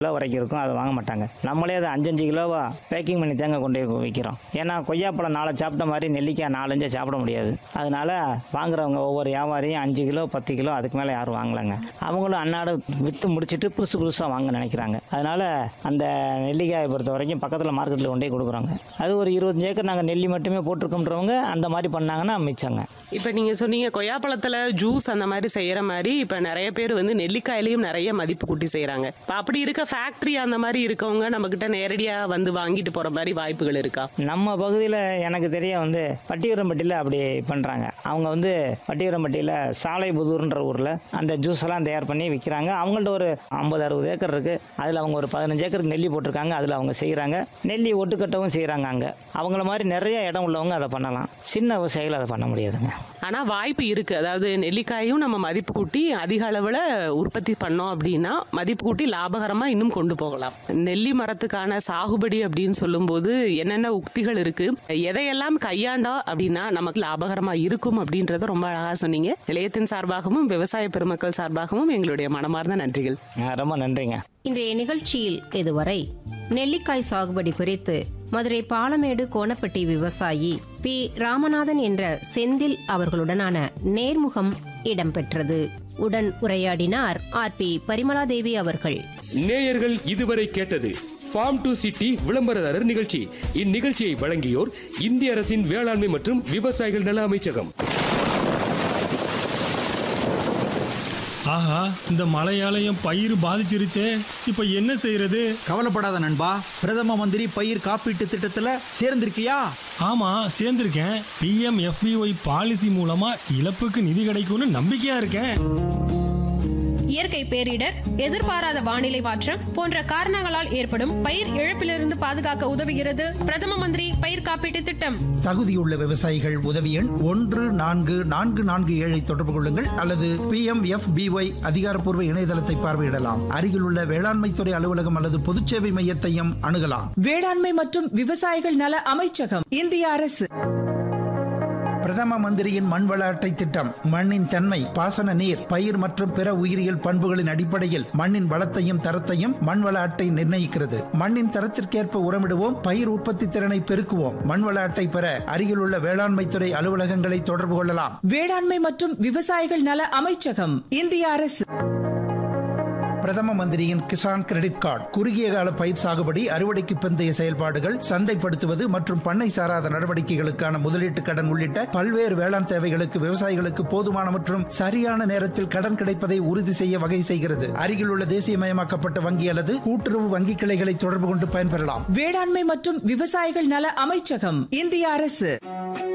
kilo வரைக்கும் இருக்கும் அதை வாங்க மாட்டாங்க நம்மளே அதை அஞ்சஞ்சு கிலோவா பேக்கிங் பண்ணி தேங்க கொண்டு போய் விற்கிறோம் ஏன்னா கொய்யாப்பழம் நாளை சாப்பிட்ட மாதிரி நெல்லிக்காய் நாலஞ்சே சாப்பிட முடியாது அதனால வாங்குறவங்க ஒவ்வொரு வியாபாரியும் அஞ்சு கிலோ பத்து கிலோ அதுக்கு மேலே யாரும் வாங்கலைங்க அவங்களும் அன்னாடு விற்று முடிச்சுட்டு புதுசு புதுசாக வாங்க நினைக்கிறாங்க அதனால அந்த நெல்லிக்காயை பொறுத்த வரைக்கும் பக்கத்தில் மார்க்கெட்டில் கொண்டு போய் கொடுக்குறோங்க அது ஒரு இருபத்தஞ்சு ஏக்கர் நாங்கள் நெல்லி மட்டுமே போட்டிருக்கோன்றவங்க அந்த மாதிரி பண்ணாங்கன்னா மிச்சங்க இப்போ நீங்கள் சொன்னீங்க கொய்யாப்பழத்தில் ஜூஸ் அந்த மாதிரி செய்கிற மாதிரி இப்போ நிறைய பேர் வந்து நெல்லிக்காயிலையும் நிறைய மதிப்பு கூட்டி செய்கிறாங்க இப்போ அப்படி இருக்க ஃபேக்ட்ரி அந்த மாதிரி இருக்கவங்க நம்மக்கிட்ட நேரடியாக வந்து வாங்கிட்டு போகிற மாதிரி வாய்ப்புகள் இருக்கா நம்ம பகுதியில் எனக்கு தெரிய வந்து பட்டியூரம்பட்டியில் அப்படி பண்ணுறாங்க அவங்க வந்து பட்டியூரம்பட்டியில் சாலைபுதூர்ன்ற ஊரில் அந்த ஜூஸ் எல்லாம் தயார் பண்ணி விற்கிறாங்க அவங்கள்ட்ட ஒரு ஐம்பது அறுபது ஏக்கர் இருக்குது அதில் அவங்க ஒரு பதினஞ்சு ஏக்கருக்கு நெல்லி போட்டிருக்காங்க அதில் அவங்க செய்கிறாங்க நெல்லி ஒட்டுக்கட்டவும் செய்கிறாங்க அங்கே அவங்கள மாதிரி நிறைய இடம் உள்ளவங்க அதை பண்ணலாம் சின்ன விவசாயிகள் அதை பண்ண முடியாதுங்க ஆனால் வாய்ப்பு இருக்குது அதாவது நெல்லிக்காயும் நம்ம மதிப்பு கூட்டி அதிக அளவில் உற்பத்தி பண்ணோம் அப்படின்னா மதிப்பு கூட்டி லாபகரமாக இன்னும் கொண்டு போகலாம் நெல்லி மரத்துக்கான சாகுபடி அப்படின்னு சொல்லும்போது என்னென்ன உக்திகள் இருக்குது எதையெல்லாம் கையாண்டா அப்படின்னா நமக்கு லாபகரமாக இருக்கும் அப்படின்றத ரொம்ப அழகாக சொன்னீங்க நிலையத்தின் சார்பாகவும் விவசாய பெருமக்கள் சார்பாகவும் எங்களுடைய மனமார்ந்த நன்றிகள் ஆ, ரொம்ப நன்றிங்க இன்றைய நிகழ்ச்சியில் இதுவரை நெல்லிக்காய் சாகுபடி குறித்து மதுரை பாலமேடு கோணப்பட்டி விவசாயி பி ராமநாதன் என்ற செந்தில் அவர்களுடனான நேர்முகம் இடம்பெற்றது உடன் உரையாடினார் ஆர் பி பரிமலாதேவி அவர்கள் நேயர்கள் இதுவரை கேட்டது ஃபார்ம் டு சிட்டி விளம்பரதாரர் நிகழ்ச்சி இந்நிகழ்ச்சியை வழங்கியோர் இந்திய அரசின் வேளாண்மை மற்றும் விவசாயிகள் நல அமைச்சகம் ஆஹா இந்த மழையாலயம் பயிர் பாதிச்சிருச்சே இப்ப என்ன செய்யறது கவலைப்படாத நண்பா பிரதம மந்திரி பயிர் காப்பீட்டு திட்டத்துல சேர்ந்திருக்கியா ஆமா சேர்ந்திருக்கேன் பிஎம் எஃபிஒய் பாலிசி மூலமா இழப்புக்கு நிதி கிடைக்கும்னு நம்பிக்கையா இருக்கேன் இயற்கை பேரிடர் எதிர்பாராத வானிலை மாற்றம் போன்ற காரணங்களால் ஏற்படும் பயிர் இழப்பிலிருந்து பாதுகாக்க உதவுகிறது பிரதம மந்திரி பயிர் காப்பீட்டு திட்டம் தகுதியுள்ள விவசாயிகள் உதவி எண் ஒன்று நான்கு நான்கு நான்கு ஏழை தொடர்பு கொள்ளுங்கள் அல்லது பி எம் எஃப் பிஒய் அதிகாரப்பூர்வ இணையதளத்தை பார்வையிடலாம் அருகிலுள்ள வேளாண்மை துறை அலுவலகம் அல்லது பொதுச்சேவை மையத்தையும் அணுகலாம் வேளாண்மை மற்றும் விவசாயிகள் நல அமைச்சகம் இந்திய அரசு பிரதம மந்திரியின் மண் வள அட்டை திட்டம் மண்ணின் தன்மை பாசன நீர் பயிர் மற்றும் பிற உயிரியல் பண்புகளின் அடிப்படையில் மண்ணின் வளத்தையும் தரத்தையும் மண் வள அட்டை நிர்ணயிக்கிறது மண்ணின் தரத்திற்கேற்ப உரமிடுவோம் பயிர் உற்பத்தி திறனை பெருக்குவோம் மண் வள அட்டை பெற அருகிலுள்ள வேளாண்மை துறை அலுவலகங்களை தொடர்பு கொள்ளலாம் வேளாண்மை மற்றும் விவசாயிகள் நல அமைச்சகம் இந்திய அரசு பிரதம மந்திரியின் கிசான் கிரெடிட் கார்டு குறுகிய கால பயிர் சாகுபடி அறுவடைக்கு பிந்தைய செயல்பாடுகள் சந்தைப்படுத்துவது மற்றும் பண்ணை சாராத நடவடிக்கைகளுக்கான முதலீட்டு கடன் உள்ளிட்ட பல்வேறு வேளாண் தேவைகளுக்கு விவசாயிகளுக்கு போதுமான மற்றும் சரியான நேரத்தில் கடன் கிடைப்பதை உறுதி செய்ய வகை செய்கிறது அருகிலுள்ள தேசியமயமாக்கப்பட்ட வங்கி அல்லது கூட்டுறவு வங்கி கிளைகளை தொடர்பு கொண்டு பயன்பெறலாம் வேளாண்மை மற்றும் விவசாயிகள் நல அமைச்சகம் இந்திய அரசு